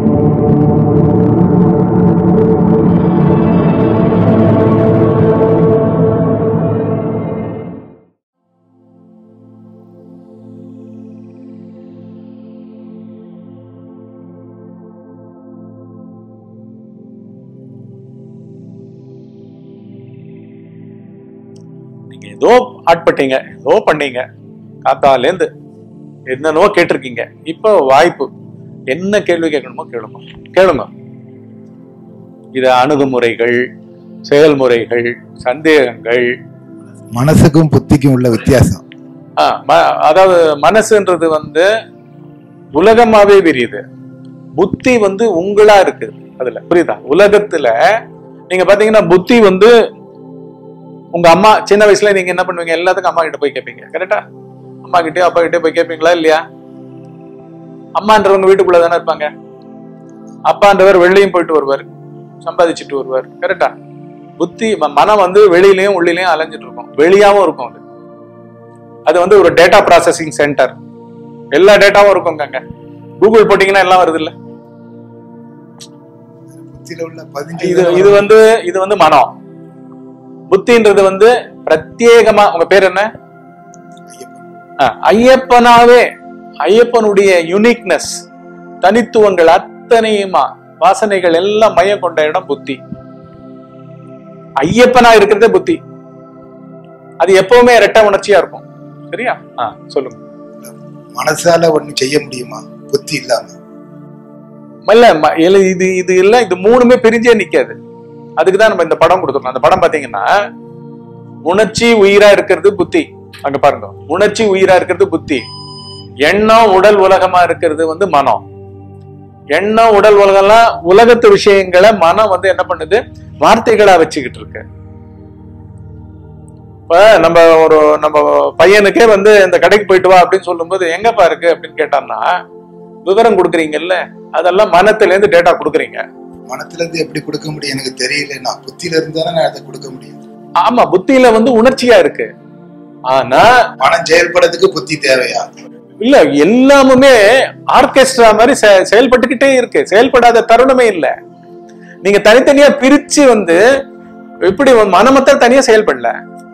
நீங்க ஏதோ ஆட்பட்டீங்க ஏதோ பண்ணீங்க காத்தாலேருந்து என்னென்னவோ கேட்டிருக்கீங்க இப்போ வாய்ப்பு என்ன கேள்வி கேட்கணுமோ கேளுங்க கேளுங்க இது அணுகுமுறைகள் செயல்முறைகள் சந்தேகங்கள் மனசுக்கும் புத்திக்கும் உள்ள வித்தியாசம் ஆ, ம- அதாவது மனசுன்றது வந்து உலகமாவே விரியுது புத்தி வந்து உங்களா இருக்கு அதுல புரியுதா உலகத்துல நீங்க பாத்தீங்கன்னா புத்தி வந்து உங்க அம்மா சின்ன வயசுல நீங்க என்ன பண்ணுவீங்க எல்லாத்துக்கும் அம்மா கிட்ட போய் கேட்பீங்க கரெக்டா அம்மா கிட்டே அப்பா கிட்டே போய் கேட்பீங்களா இல்லையா அம்மான்றவங்க வீட்டுக்குள்ள தானே இருப்பாங்க அப்பான்றவர் வெளியும் போயிட்டு வருவார் சம்பாதிச்சுட்டு வருவார் கரெக்டா புத்தி ம- மனம் வந்து வெளியிலயும் உள்ளிலையும் அலைஞ்சிட்டு இருக்கும் வெளியாவும் இருக்கும் அது அது வந்து ஒரு டேட்டா ப்ராசஸிங் சென்டர் எல்லா டேட்டாவும் இருக்குங்க அங்க கூகுள் போட்டீங்கன்னா எல்லாம் வருது இல்ல புத்தியில உள்ள பதிஞ்சு இது இது வந்து இது வந்து மனம் புத்தின்றது வந்து பிரத்யேகமா உங்க பேர் என்ன ஆ, ஐயப்பனாவே ஐயப்பனுடைய யுனிக்னஸ் தனித்துவங்கள் அத்தனையுமா வாசனைகள் எல்லாம் மையம் கொண்ட இடம் புத்தி ஐயப்பனா இருக்கிறதே புத்தி அது எப்பவுமே இரட்டை உணர்ச்சியா இருக்கும் சரியா ஆ சொல்லுங்க மனசால ஒண்ணு செய்ய முடியுமா புத்தி இல்லாம இல்ல ம- இல்ல, இது இது இல்ல இது மூணுமே பிரிஞ்சே நிக்காது அதுக்கு தான் நம்ம இந்த படம் கொடுத்துருக்கோம் அந்த படம் பாத்தீங்கன்னா உணர்ச்சி உயிரா இருக்கிறது புத்தி அங்க பாருங்க உணர்ச்சி உயிரா இருக்கிறது புத்தி எண்ணம் உடல் உலகமா இருக்கிறது வந்து மனம் எண்ணம் உடல் உலகம்லாம் உலகத்து விஷயங்களை மனம் வந்து என்ன பண்ணுது வார்த்தைகளா வச்சுக்கிட்டு இருக்கு இப்ப நம்ம ஒரு நம்ம பையனுக்கே வந்து இந்த கடைக்கு போயிட்டு வா அப்படின்னு சொல்லும்போது எங்கப்பா இருக்கு அப்படின்னு கேட்டான்னா விவரம் கொடுக்குறீங்கல்ல அதெல்லாம் மனத்துல இருந்து டேட்டா கொடுக்குறீங்க மனத்துல இருந்து எப்படி கொடுக்க முடியும் எனக்கு தெரியலன்னா புத்தியில இருந்து தானே நான் அதை கொடுக்க முடியும் ஆமா புத்தியில வந்து உணர்ச்சியா இருக்கு ஆனா மனம் செயல்படுறதுக்கு புத்தி தேவையா இல்ல எல்லாமுமே ஆர்கெஸ்ட்ரா மாதிரி செ- செயல்பட்டுக்கிட்டே இருக்கு செயல்படாத தருணமே இல்ல நீங்க தனித்தனியா பிரிச்சு வந்து எப்படி மனமத்த தனியா செயல்படல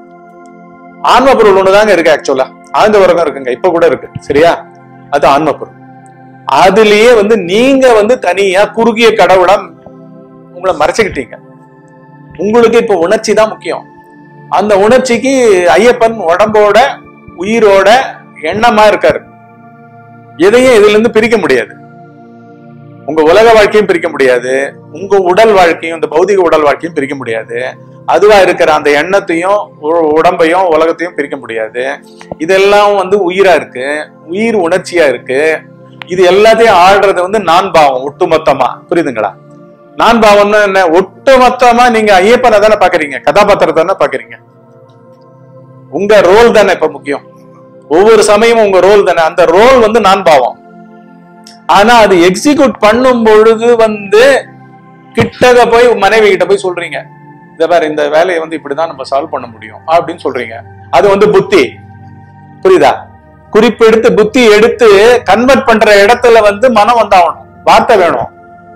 ஆன்ம பொருள் ஒண்ணுதாங்க இருக்கு ஆக்சுவலா ஆழ்ந்த உலகம் இருக்குங்க இப்ப கூட இருக்கு சரியா அது ஆன்ம பொருள் அதுலயே வந்து நீங்க வந்து தனியா குறுகிய கடவுளா உங்களை மறைச்சுக்கிட்டீங்க உங்களுக்கு இப்ப உணர்ச்சி தான் முக்கியம் அந்த உணர்ச்சிக்கு ஐயப்பன் உடம்போட உயிரோட எண்ணமா இருக்காரு எதையும் இதுல இருந்து பிரிக்க முடியாது உங்க உலக வாழ்க்கையும் பிரிக்க முடியாது உங்க உடல் வாழ்க்கையும் இந்த பௌதிக உடல் வாழ்க்கையும் பிரிக்க முடியாது அதுவா இருக்கிற அந்த எண்ணத்தையும் உ- உடம்பையும் உலகத்தையும் பிரிக்க முடியாது இதெல்லாம் வந்து உயிரா இருக்கு உயிர் உணர்ச்சியா இருக்கு இது எல்லாத்தையும் ஆள்றது வந்து நான் பாவம் ஒட்டுமொத்தமா புரியுதுங்களா நான் பாவம்னா என்ன ஒட்டுமொத்தமா நீங்க ஐயப்பனை தானே பாக்குறீங்க கதாபாத்திரத்தை தானே பாக்குறீங்க உங்க ரோல் தானே இப்ப முக்கியம் ஒவ்வொரு சமயமும் உங்க ரோல் தானே அந்த ரோல் வந்து நான் பாவம் ஆனா அது எக்ஸிக்யூட் பண்ணும் பொழுது வந்து கிட்டக போய் மனைவி கிட்ட போய் சொல்றீங்க இந்த பாரு இந்த வேலையை வந்து இப்படிதான் நம்ம சால்வ் பண்ண முடியும் அப்படின்னு சொல்றீங்க அது வந்து புத்தி புரியுதா குறிப்பு எடுத்து புத்தி எடுத்து கன்வெர்ட் பண்ற இடத்துல வந்து மனம் வந்தாகணும் வார்த்தை வேணும்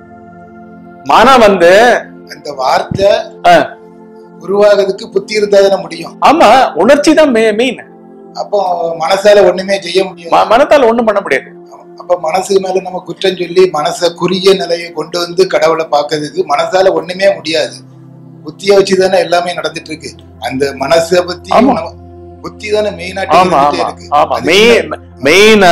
மனம் வந்து அந்த வார்த்தை ஆ, உருவாகிறதுக்கு புத்தி இருந்தா தானே முடியும் ஆமா உணர்ச்சி தான் மெயின் அப்போ மனசால ஒண்ணுமே செய்ய முடியும் மனத்தால ஒண்ணும் பண்ண முடியாது அப்ப மனசு மேல நம்ம குற்றம் சொல்லி மனச குறுகிய நிலையை கொண்டு வந்து கடவுளை பார்க்கறதுக்கு மனசால ஒண்ணுமே முடியாது புத்திய வச்சு தானே எல்லாமே நடந்துட்டு இருக்கு அந்த மனசை பத்தி ஆமா. நம்ம- புத்தி தானே மெயினா ஆமா ஆமா இருக்கு ஆமா அது மெயின் மெயினா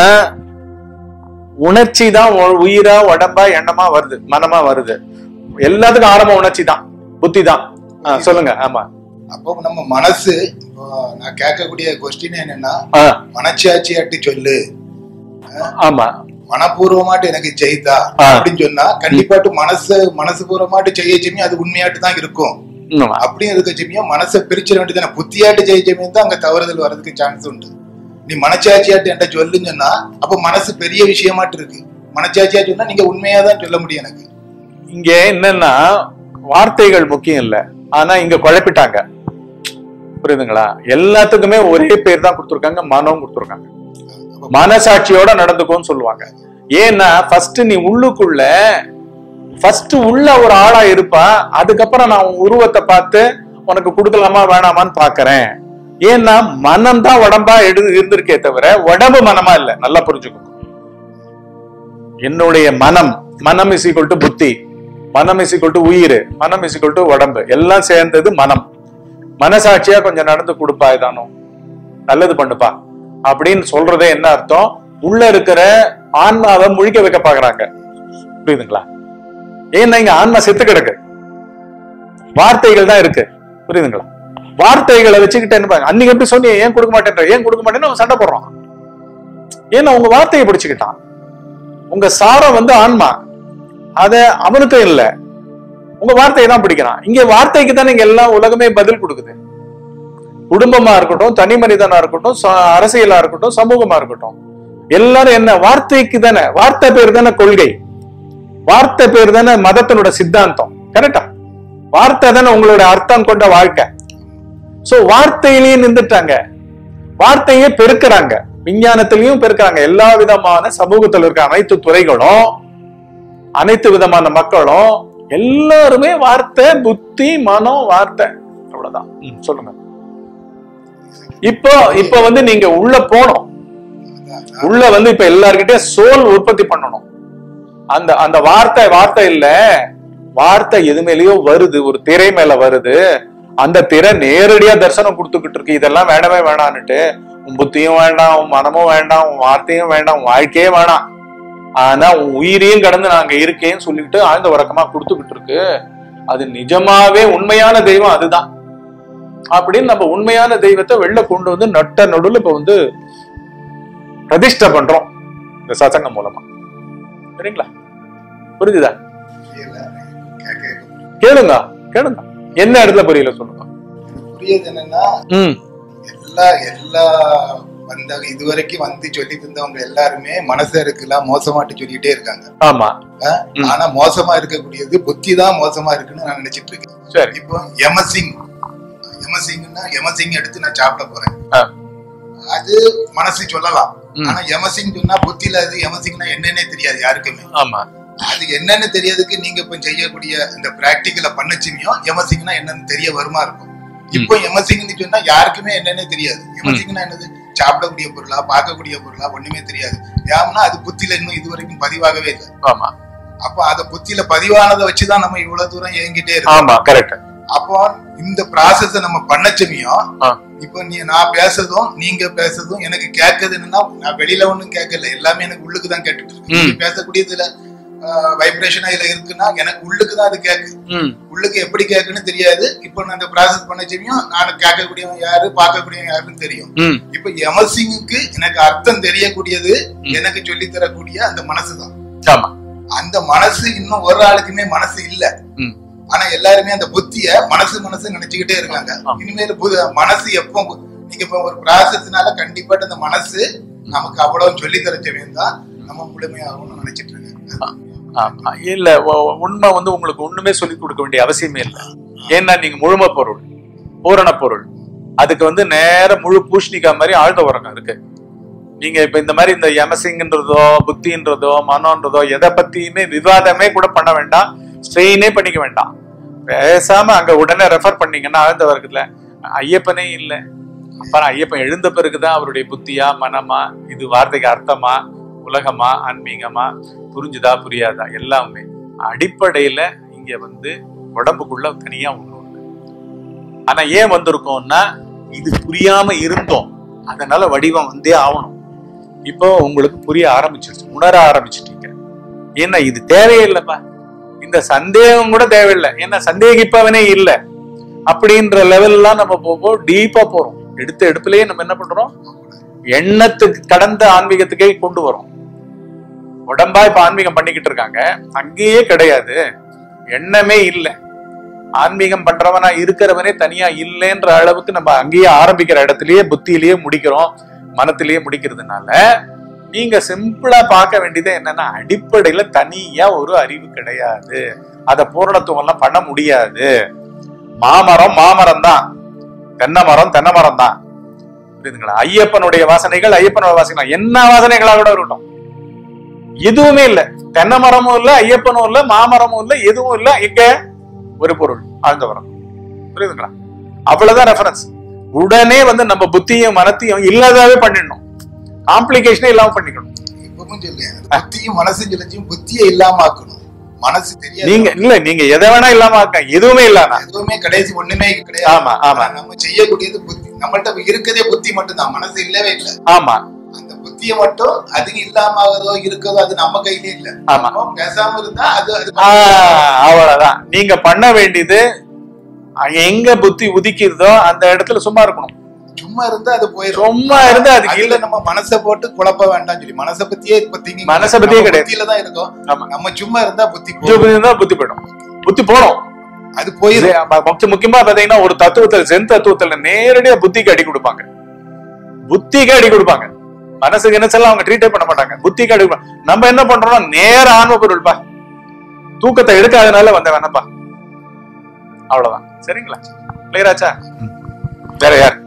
உணர்ச்சி தான் உ- உயிரா உடம்பா எண்ணமா வருது மனமா வருது எல்லாத்துக்கும் ஆரம்ப உணர்ச்சி தான் புத்தி தான் ஆ, சொல்லுங்க ஆமா அப்போ நம்ம மனசு இப்போ நான் கேட்கக்கூடிய கொஸ்டின் என்னன்னா ஆ, மனச்சாட்சியாட்டி சொல்லு ஆமா மனப்பூர்வமாட்டு எனக்கு செய்தா ஆ. அப்படின்னு சொன்னா கண்டிப்பாட்டு மனசு மனசு பூர்வமாட்டு செய்ய செம்மியும் அது உண்மையாட்டு தான் இருக்கும் ஆமா. அப்படியும் இருக்க செம்மியும் மனசை பிரிச்சிட வேண்டியதானே புத்தியாட்டு செய்ய செம்மியும் தான் அங்க தவறுதல் வர்றதுக்கு சான்ஸ் உண்டு நீ மனச்சாட்சியாட்டு என்கிட்ட சொல்லுன்னு சொன்னா அப்ப மனசு பெரிய விஷயமாட்டு இருக்கு மனச்சாட்சியா சொன்னா நீங்க உண்மையா தான் சொல்ல முடியும் எனக்கு இங்க என்னன்னா வார்த்தைகள் முக்கியம் இல்ல ஆனா இங்க குழப்பிட்டாங்க புரியுதுங்களா எல்லாத்துக்குமே ஒரே பேர் தான் கொடுத்துருக்காங்க மனம் கொடுத்துருக்காங்க மனசாட்சியோட நடந்துக்கோன்னு சொல்லுவாங்க ஏன்னா ஃபர்ஸ்ட் நீ உள்ளுக்குள்ள ஃபர்ஸ்ட் உள்ள ஒரு ஆளா இருப்பா அதுக்கப்புறம் நான் உன் உருவத்தை பார்த்து உனக்கு கொடுக்கலாமா வேணாமான்னு பாக்குறேன் ஏன்னா மனம் தான் உடம்பா எடு இருந்திருக்கே தவிர உடம்பு மனமா இல்ல நல்லா புரிஞ்சுக்கோங்க என்னுடைய மனம் மனம் இஸ் ஈக்குவல் டு புத்தி மனம் இஸ் ஈக்குவல் டு உயிர் மனம் இஸ் ஈக்குவல் டு உடம்பு எல்லாம் சேர்ந்தது மனம் மனசாட்சியா கொஞ்சம் நடந்து கொடுப்பா இதானோ நல்லது பண்ணுப்பா அப்படின்னு சொல்றதே என்ன அர்த்தம் உள்ள இருக்கிற ஆன்மாவை முழிக்க வைக்க பாக்குறாங்க புரியுதுங்களா ஏன்னா இங்க ஆன்மா செத்து கிடக்கு வார்த்தைகள் தான் இருக்கு புரியுதுங்களா வார்த்தைகளை வச்சுக்கிட்டு என்ன பாருங்க அன்னைக்கு எப்படி சொன்னீங்க ஏன் கொடுக்க மாட்டேன்ற ஏன் கொடுக்க மாட்டேன்னு அவன் சண்டை போடுறான் ஏன்னா உங்க வார்த்தையை பிடிச்சுக்கிட்டான் உங்க சாரம் வந்து ஆன்மா அத அவனுக்கும் இல்ல உங்க வார்த்தையை தான் பிடிக்கிறான் இங்க வார்த்தைக்கு தான் இங்க எல்லாம் உலகமே பதில் கொடுக்குது குடும்பமா இருக்கட்டும் தனி மனிதனா இருக்கட்டும் ச- அரசியலா இருக்கட்டும் சமூகமா இருக்கட்டும் எல்லாரும் என்ன வார்த்தைக்கு தானே வார்த்தை பேர் தானே கொள்கை வார்த்தை பேர் தானே மதத்தினோட சித்தாந்தம் கரெக்டா வார்த்தை தானே உங்களோட அர்த்தம் கொண்ட வாழ்க்கை சோ வார்த்தையிலேயே நின்றுட்டாங்க வார்த்தையே பெருக்குறாங்க விஞ்ஞானத்திலையும் பெருக்குறாங்க எல்லா விதமான சமூகத்துல இருக்க அனைத்து துறைகளும் அனைத்து விதமான மக்களும் எல்லாருமே வார்த்தை புத்தி மனம் வார்த்தை அவ்வளவுதான் ம், சொல்லுங்க இப்போ இப்போ வந்து நீங்க உள்ள போனோம் உள்ள வந்து இப்ப எல்லார்கிட்டயும் சோல் உற்பத்தி பண்ணணும் அந்த அந்த வார்த்தை வார்த்தை இல்ல வார்த்தை எது மேலயோ வருது ஒரு திரை மேல வருது அந்த திரை நேரடியா தரிசனம் கொடுத்துக்கிட்டு இருக்கு இதெல்லாம் வேணவே வேணான்னுட்டு உன் புத்தியும் வேண்டாம் உன் மனமும் வேண்டாம் உன் வார்த்தையும் வேண்டாம் உன் வாழ்க்கையே வேணாம் ஆனா உன் உயிரையும் கடந்து நாங்க இருக்கேன்னு சொல்லிட்டு ஆழ்ந்த உறக்கமா கொடுத்துக்கிட்டு இருக்கு அது நிஜமாவே உண்மையான தெய்வம் அதுதான் அப்படின்னு நம்ம உண்மையான தெய்வத்தை வெளில கொண்டு வந்து நட்ட நடுவுல இப்ப வந்து பிரதிஷ்டை பண்றோம் இந்த சசங்கம் மூலமா சரிங்களா புரிஞ்சுதா புரியல கேட்க கேட்க கேளுங்க கேளுங்க என்ன இடத்துல புரியல சொல்லுங்க புரியுது என்னன்னா ம் எல்லா எல்லா வந்த இதுவரைக்கும் வந்து சொல்லி தந்தவங்க எல்லாருமே மனசு இருக்கலாம் மோசமாட்டு சொல்லிட்டே இருக்காங்க ஆமா அஹ், ம். ஆனா மோசமா இருக்கக்கூடியது புத்தி தான் மோசமா இருக்குன்னு நான் நினைச்சிட்டு இருக்கேன் சரி இப்போ எமசிங் எமசிங்னா எமசிங் எடுத்து நான் சாப்பிட போறேன் ஆ. அது மனசு சொல்லலாம் ம். ஆனா எமசிங் சொன்னா புத்தியில அது எமசிங்னா என்னன்னே தெரியாது யாருக்குமே ஆமா அது என்னன்னு தெரியறதுக்கு நீங்க இப்ப செய்யக்கூடிய இந்த பிராக்டிக்கல பண்ணச்சினியும் எமசிங்னா என்னன்னு தெரிய வருமா இருக்கும் இப்போ எமசிங்னு சொன்னா யாருக்குமே என்னன்னே தெரியாது எமசிங்னா என்னது சாப்பிடக்கூடிய பொருளா பார்க்கக்கூடிய பொருளா ஒண்ணுமே தெரியாது ஏன்னா அது புத்தியில இன்னும் இது வரைக்கும் பதிவாகவே இல்லை ஆமா அப்ப அத புத்தியில பதிவானதை வச்சுதான் நம்ம இவ்வளவு தூரம் இயங்கிட்டே இருக்கோம் ஆமா கரெக்ட் அப்போ இந்த ப்ராசஸ நம்ம பண்ணச்சமியும் ஆ. இப்போ நீ நான் பேசுறதும் நீங்க பேசுறதும் எனக்கு கேட்கறது என்னன்னா நான் வெளியில ஒண்ணும் கேட்கல எல்லாமே எனக்கு உள்ளுக்கு தான் கேட்டுட்டு இருக்கு ம். நீங்க பேசக்கூடியதுல வைப்ரேஷன் இதுல இருக்குன்னா எனக்கு உள்ளுக்கு தான் அது கேக்கு ம் உள்ளுக்கு எப்படி கேக்குன்னு தெரியாது இப்போ நான் இந்த ப்ராசஸ் பண்ணச்சமியும் நான் கேட்கக்கூடியவன் யாரு பார்க்கக்கூடியவன் யாருன்னு தெரியும் ம் இப்ப எமர்சிங்குக்கு எனக்கு அர்த்தம் தெரியக்கூடியது எனக்கு சொல்லி தரக்கூடிய அந்த மனசுதான் ஆமா அந்த மனசு இன்னும் ஒரு ஆளுக்குமே மனசு இல்ல ம் ஆனா எல்லாருமே அந்த புத்திய மனசு மனசு நினைச்சுக்கிட்டே இருக்காங்க ஆமா. இனிமேல் புது- மனசு எப்போ நீங்க இப்ப ஒரு ப்ராசஸ்னால கண்டிப்பாட்டு அந்த மனசு நமக்கு அவ்வளவு சொல்லி தரச்சவன் தான் நம்ம முழுமையாகும்னு நினைச்சிட்டு இருக்கேன் ஆமா இல்ல உ- உண்மை வந்து உங்களுக்கு ஒண்ணுமே சொல்லி கொடுக்க வேண்டிய அவசியமே இல்லை ஏன்னா நீங்க முழுமை பொருள் பூரண பொருள் அதுக்கு வந்து நேர முழு பூஷ்ணிக்கா மாதிரி ஆழ்ந்த உறக்கம் இருக்கு நீங்க இப்ப இந்த மாதிரி இந்த எமசிங்ன்றதோ புத்தின்றதோ மனோன்றதோ எதை பத்தியுமே விவாதமே கூட பண்ண வேண்டாம் ஸ்ட்ரெயினே பண்ணிக்க வேண்டாம் பேசாம அங்க உடனே ரெஃபர் பண்ணீங்கன்னா ஆழ்ந்த வர்க்கத்துல ஐயப்பனே இல்லை அப்புறம் ஐயப்பன் எழுந்த பிறகுதான் அவருடைய புத்தியா மனமா இது வார்த்தைக்கு அர்த்தமா உலகமா ஆன்மீகமா புரிஞ்சுதா புரியாதா எல்லாமே அடிப்படையில இங்க வந்து உடம்புக்குள்ள தனியா ஒண்ணு உண்டு ஆனா ஏன் வந்திருக்கோம்னா இது புரியாம இருந்தோம் அதனால வடிவம் வந்தே ஆகணும் இப்போ உங்களுக்கு புரிய ஆரம்பிச்சிருச்சு உணர ஆரம்பிச்சிட்டீங்க ஏன்னா இது தேவையில்லைப்பா இந்த சந்தேகம் கூட தேவையில்லை ஏன்னா சந்தேகிப்பவனே இல்லை அப்படின்ற லெவல்லாம் நம்ம போக டீப்பா போறோம் எடுத்த எடுப்புலயே நம்ம என்ன பண்றோம் எண்ணத்துக்கு கடந்த ஆன்மீகத்துக்கே கொண்டு வரோம் உடம்பா இப்ப ஆன்மீகம் பண்ணிக்கிட்டு இருக்காங்க அங்கேயே கிடையாது எண்ணமே இல்லை ஆன்மீகம் பண்றவனா இருக்கிறவனே தனியா இல்லைன்ற அளவுக்கு நம்ம அங்கேயே ஆரம்பிக்கிற இடத்துலயே புத்தியிலேயே முடிக்கிறோம் மனத்திலேயே முடிக்கிறதுனால நீங்க சிம்பிளா பார்க்க வேண்டியது என்னன்னா அடிப்படையில தனியா ஒரு அறிவு கிடையாது அத பூரணத்துவம் எல்லாம் பண்ண முடியாது மாமரம் மாமரம் தான் தென்னை மரம் தென்னை மரம் தான் புரியுதுங்களா ஐயப்பனுடைய வாசனைகள் ஐயப்பனோட வாசனைகள் என்ன வாசனைகளா கூட இருக்கட்டும் எதுவுமே இல்ல தென்னை மரமும் இல்ல ஐயப்பனும் இல்ல மாமரமும் இல்ல எதுவும் இல்ல எங்க ஒரு பொருள் ஆழ்ந்த வரம் புரியுதுங்களா அவ்வளவுதான் ரெஃபரன்ஸ் உடனே வந்து நம்ம புத்தியும் மனத்தையும் இல்லாதவே பண்ணிடணும் காம்ப்ளிகேஷனே இல்லாம பண்ணிக்கணும் இப்பவும் சொல்லுங்க புத்தியும் மனசு சொல்லிச்சும் புத்தியை இல்லாம ஆக்கணும் மனசு தெரியாது நீங்க இல்ல நீங்க எதை வேணா இல்லாம ஆக்க எதுவுமே இல்லாம எதுவுமே கடைசி ஒண்ணுமே கிடையாது ஆமா, ஆமா. ஆனா நம்ம செய்யக்கூடியது புத்தி நம்மள்ட்ட இருக்கதே புத்தி மட்டும்தான் மனசு இல்லவே இல்ல ஆமா அந்த புத்தியை மட்டும் அது இல்லாம ஆகுதோ இருக்கதோ அது நம்ம கையிலே இல்ல ஆமா. நம்ம பேசாம இருந்தா அது அது ஆஹ், அவ்வளவுதான் நீங்க பண்ண வேண்டியது அஹ், எங்க புத்தி உதிக்கிறதோ அந்த இடத்துல சும்மா இருக்கணும் சும்மா இருந்தா அது போயிடும் சும்மா இருந்தா அதுக்கு இல்ல இல்ல நம்ம மனசை போட்டு குழப்ப வேண்டாம் சொல்லி மனசை பத்தியே இப்ப thinking மனசை பத்தியே நம்ம கிடையாது. புத்தியில தான் இருக்கோம் ஆமா. நம்ம சும்மா இருந்தா புத்தி புத்தி போயிடும் இருந்தா புத்தி போயிடும் புத்தி போடும் அது போயிடும் இது ம- முக்கிய- முக்கியமா பாத்தீங்கன்னா ஒரு தத்துவத்துல ஜென் தத்துவத்துல நேரடியா புத்திக்கு அடி கொடுப்பாங்க புத்திக்கு அடி கொடுப்பாங்க மனசுக்கு நினைச்செல்லாம் அவங்க ட்ரீட்டே பண்ண மாட்டாங்க புத்திக்கு அடி கொடுப்பாங்க. நம்ம என்ன பண்றோம்னா நேர ஆன்ம பொருள்பா தூக்கத்தை எடுக்காதனால வந்த வேணப்பா அவ்வளவுதான் சரிங்களா கிளியராச்சா வேற யார்